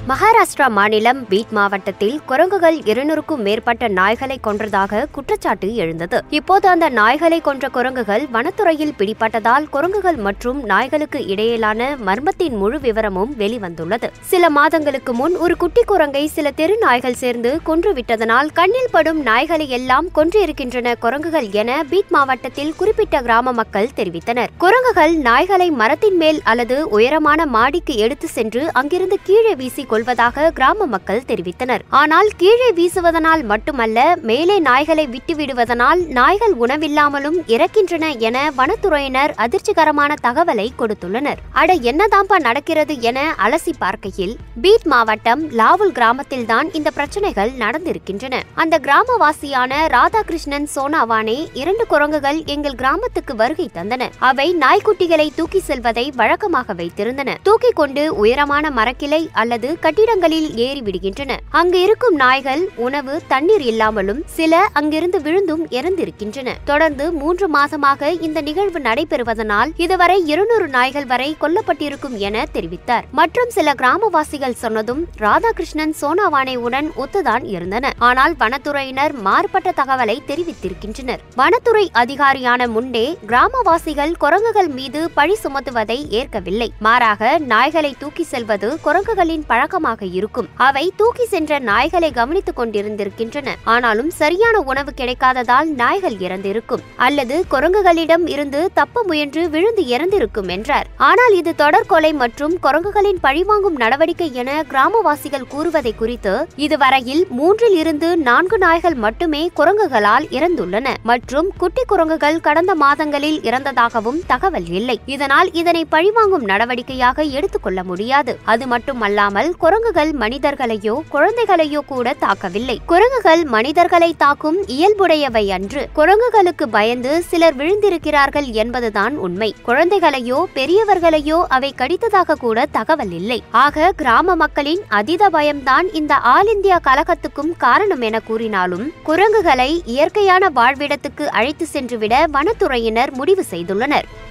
மகாராஷ்டிரா மாநிலம் பீட் மாவட்டத்தில் குரங்குகள் இருநூறுக்கும் மேற்பட்ட நாய்களை கொன்றதாக குற்றச்சாட்டு எழுந்தது இப்போது அந்த நாய்களை கொன்ற குரங்குகள் வனத்துறையில் பிடிபட்டதால் குரங்குகள் மற்றும் நாய்களுக்கு இடையிலான மர்மத்தின் முழு விவரமும் வெளிவந்துள்ளது சில மாதங்களுக்கு முன் ஒரு குட்டி குரங்கை சில தெரு நாய்கள் சேர்ந்து கொன்றுவிட்டதனால் கண்ணில் படும் நாய்களை எல்லாம் கொன்றிருக்கின்றன குரங்குகள் என பீட் மாவட்டத்தில் குறிப்பிட்ட கிராம மக்கள் தெரிவித்தனர் குரங்குகள் நாய்களை மரத்தின் மேல் அல்லது உயரமான மாடிக்கு எடுத்து சென்று அங்கிருந்து கீழே வீசி கொள்வதாக கிராம மக்கள் தெரிவித்தனர் ஆனால் கீழே வீசுவதனால் மட்டுமல்ல மேலே நாய்களை விட்டு விடுவதனால் நாய்கள் உணவில்லாமலும் இறக்கின்றன என வனத்துறையினர் அதிர்ச்சிகரமான தகவலை கொடுத்துள்ளனர் அட என்னதாம்பா நடக்கிறது என அலசி பார்க்கையில் பீட் மாவட்டம் லாவுல் கிராமத்தில்தான் இந்த பிரச்சனைகள் நடந்திருக்கின்றன அந்த கிராமவாசியான ராதாகிருஷ்ணன் சோனாவானே இரண்டு குரங்குகள் எங்கள் கிராமத்துக்கு வருகை தந்தன அவை நாய்க்குட்டிகளை தூக்கி செல்வதை வழக்கமாக வைத்திருந்தன தூக்கி கொண்டு உயரமான மரக்கிளை அல்லது கட்டிடங்களில் ஏறி விடுகின்றன அங்கு இருக்கும் நாய்கள் உணவு தண்ணீர் இல்லாமலும் சில அங்கிருந்து விழுந்தும் இறந்திருக்கின்றன தொடர்ந்து மூன்று மாசமாக இந்த நிகழ்வு நடைபெறுவதனால் இதுவரை இருநூறு நாய்கள் வரை கொல்லப்பட்டிருக்கும் என தெரிவித்தார் மற்றும் சில கிராமவாசிகள் சொன்னதும் ராதாகிருஷ்ணன் சோனாவானேவுடன் ஒத்துதான் இருந்தன ஆனால் வனத்துறையினர் மாறுபட்ட தகவலை தெரிவித்திருக்கின்றனர் வனத்துறை அதிகாரியான முண்டே கிராமவாசிகள் குரங்குகள் மீது பழி சுமத்துவதை ஏற்கவில்லை மாறாக நாய்களை தூக்கி செல்வது குரங்குகளின் பழக்கமாக இருக்கும் அவை தூக்கி சென்ற நாய்களை கவனித்துக் கொண்டிருந்திருக்கின்றன ஆனாலும் சரியான உணவு கிடைக்காததால் நாய்கள் இறந்திருக்கும் அல்லது குரங்குகளிடம் இருந்து தப்ப முயன்று விழுந்து இறந்திருக்கும் என்றார் ஆனால் இது தொடர் கொலை மற்றும் குரங்குகளின் பழிவாங்கும் நடவடிக்கை என கிராமவாசிகள் கூறுவதை குறித்து இதுவரையில் மூன்றில் இருந்து நான்கு நாய்கள் மட்டுமே குரங்குகளால் இறந்துள்ளன மற்றும் குட்டி குரங்குகள் கடந்த மாதங்களில் இறந்ததாகவும் தகவல் இல்லை இதனால் இதனை பழிவாங்கும் நடவடிக்கையாக எடுத்துக்கொள்ள முடியாது அது மட்டுமல்லாமல் குரங்குகள் மனிதர்களையோ குழந்தைகளையோ கூட தாக்கவில்லை குரங்குகள் மனிதர்களை தாக்கும் இயல்புடையவை அன்று குரங்குகளுக்கு பயந்து சிலர் விழுந்திருக்கிறார்கள் என்பதுதான் உண்மை குழந்தைகளையோ பெரியவர்களையோ அவை கடித்ததாக கூட தகவல் இல்லை ஆக கிராம மக்களின் அதீத பயம்தான் இந்த ஆல் இந்தியா கலகத்துக்கும் காரணம் என கூறினாலும் குரங்குகளை இயற்கையான வாழ்விடத்துக்கு அழைத்து சென்றுவிட வனத்துறையினர் முடிவு செய்துள்ளனர்